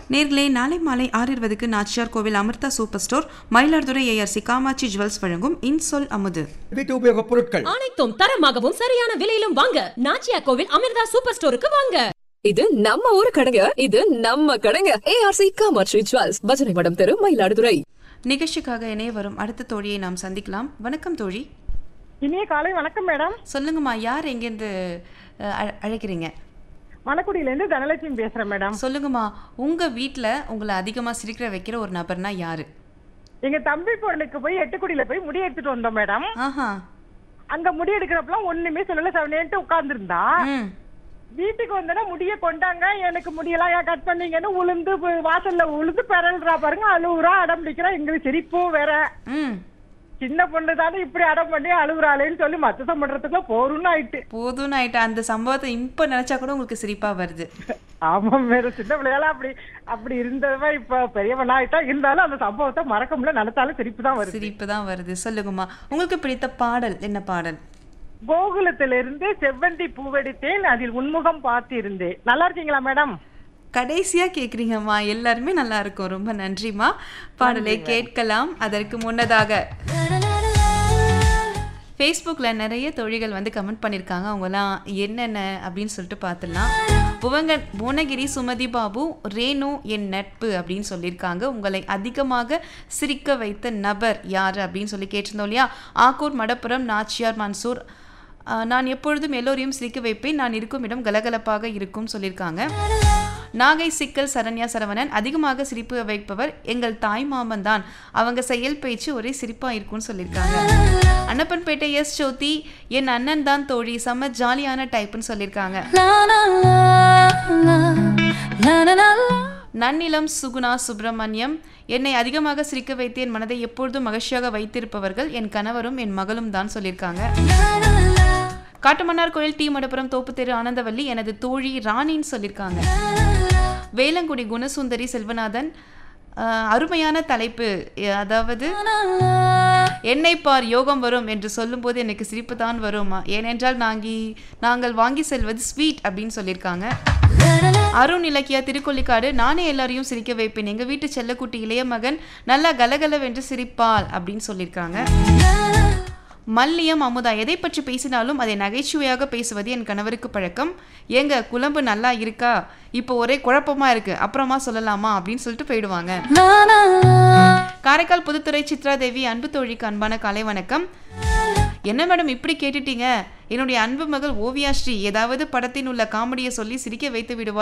நேர்களே நாளை மாலை ஆறு இருபதுக்கு Nachiyar Kovil Amirtha super store Mayiladuthurai ARC Kamatchi jewels வழங்கும் இன்சொல் அமுது வீட்டு உபயோகப் பொருட்கள் அனைத்தும் தரமாகவும் சரியான விலையிலும் வாங்க நாச்சியா கோவில் அமிர்தா சூப்பர் ஸ்டோருக்கு வாங்க இது நம்ம ஊரு கடைங்க இது நம்ம கடைங்க ஏஆர்சி காமாட்சி ஜுவல்ஸ் பஜனை மடம் தெரு மயிலாடுதுறை நிகழ்ச்சிக்காக இணைய வரும் அடுத்த தோழியை நாம் சந்திக்கலாம் வணக்கம் தோழி இனிய காலை வணக்கம் மேடம் சொல்லுங்கம்மா யார் எங்கேருந்து அஹ், அழ- அழைக்கிறீங்க மணக்குடியில இருந்து தனலட்சுமி பேசுறேன் மேடம் சொல்லுங்கம்மா உங்க வீட்டில் உங்களை அதிகமாக சிரிக்கிற வைக்கிற ஒரு நபர்னா யாரு எங்க தம்பி பொண்ணுக்கு போய் எட்டுக்குடியில போய் முடி எடுத்துட்டு வந்தோம் மேடம் ஆஹா அங்க முடி எடுக்கிறப்பலாம் ஒண்ணுமே சொல்லல செவனேன்ட்டு உட்கார்ந்துருந்தா ம் வீட்டுக்கு வந்தோடனே முடிய கொண்டாங்க எனக்கு முடியெல்லாம் ஏன் கட் பண்ணீங்கன்னு உளுந்து பு- வாசல்ல உளுந்து பெறல்றா பாருங்க அழுவுறா அடம் பிடிக்கிறா எங்களுக்கு சிரிப்பும் வேற ம் சின்ன பொண்ணு தானே இப்படி அடம் பண்ணி அழுகுறாளேன்னு சொல்லி மத்த பண்றதுக்குள்ள போரும்னு ஆயிட்டு போதும்னு ஆயிட்டு அந்த சம்பவத்தை இப்போ நினச்சா கூட உங்களுக்கு சிரிப்பாக வருது ஆமா மேடம் சின்ன பிள்ளைகளா அப்படி அப்படி இருந்தவன் இப்ப பெரியவனா ஆயிட்டா இருந்தாலும் அந்த சம்பவத்தை மறக்க முடியல நினைச்சாலும் சிரிப்பு தான் வருது சிரிப்பு தான் வருது சொல்லுங்கம்மா உங்களுக்கு பிடித்த பாடல் என்ன பாடல் கோகுலத்திலிருந்து செவ்வந்தி பூவெடுத்தேன் அதில் உன்முகம் பார்த்திருந்தேன் நல்லா இருக்கீங்களா மேடம் கடைசியாக கேட்குறீங்கம்மா எல்லாருமே நல்லா இருக்கும் ரொம்ப நன்றிம்மா பாடலை கேட்கலாம் அதற்கு முன்னதாக ஃபேஸ்புக்கில் நிறைய தோழிகள் வந்து கமெண்ட் பண்ணியிருக்காங்க அவங்கலாம் என்னென்ன அப்படின்னு சொல்லிட்டு பார்த்துடலாம் புவங்க புவனகிரி சுமதி பாபு ரேணு என் நட்பு அப்படின்னு சொல்லியிருக்காங்க உங்களை அதிகமாக சிரிக்க வைத்த நபர் யார் அப்படின்னு சொல்லி கேட்டிருந்தோம் இல்லையா ஆக்கூர் மடப்புரம் நாச்சியார் மன்சூர் ஆஹ், நான் எப்பொழுதும் எல்லோரையும் சிரிக்க வைப்பேன் நான் இருக்கும் இடம் கலகலப்பாக இருக்கும் சொல்லியிருக்காங்க நாகை சிக்கல் சரண்யா சரவணன் அதிகமாக சிரிப்பு வைப்பவர் எங்கள் தாய் மாமன் தான் அவங்க செயல் பேச்சு ஒரே சிரிப்பா இருக்கும்னு சொல்லியிருக்காங்க அன்னப்பன்பேட்டை எஸ் ஜோதி என் அண்ணன் தான் தோழி செம்ம ஜாலியான டைப்னு சொல்லியிருக்காங்க நன்னிலம் சுகுணா சுப்பிரமணியம் என்னை அதிகமாக சிரிக்க வைத்து என் மனதை எப்பொழுதும் மகிழ்ச்சியாக வைத்திருப்பவர்கள் என் கணவரும் என் மகளும் தான் சொல்லியிருக்காங்க காட்டுமன்னார் கோயில் டி மடப்புரம் தோப்பு தெரு ஆனந்தவல்லி எனது தோழி ராணின்னு சொல்லியிருக்காங்க வேலங்குடி குணசுந்தரி செல்வநாதன் ஆஹ், அருமையான தலைப்பு எ- அதாவது என்னை பார் யோகம் வரும் என்று சொல்லும்போது எனக்கு சிரிப்பு தான் வரும் ஏனென்றால் நாங்கி நாங்கள் வாங்கி செல்வது ஸ்வீட் அப்படின்னு சொல்லியிருக்காங்க அருண் இலக்கியா திருக்கொல்லிக்காடு நானே எல்லாரையும் சிரிக்க வைப்பேன் எங்க வீட்டு செல்லக்குட்டி இளைய மகன் நல்லா கலகலவென்று சிரிப்பாள் அப்படின்னு சொல்லியிருக்காங்க மல்லியம் அமுதா எதை பற்றி பேசினாலும் அதை நகைச்சுவையாக பேசுவது என் கணவருக்கு பழக்கம் ஏங்க குழம்பு நல்லா இருக்கா இப்போ ஒரே குழப்பமா இருக்கு அப்புறமா சொல்லலாமா அப்படின்னு சொல்லிட்டு போயிடுவாங்க காரைக்கால் புதுத்துறை சித்ரா தேவி அன்பு தோழிக்கு அன்பான காலை வணக்கம் என்ன மேடம் இப்படி கேட்டுட்டீங்க என்னுடைய அன்பு மகள் ஓவியா ஸ்ரீ ஏதாவது படத்தின் உள்ள காமெடியை சொல்லி சிரிக்க வைத்து விடுவார்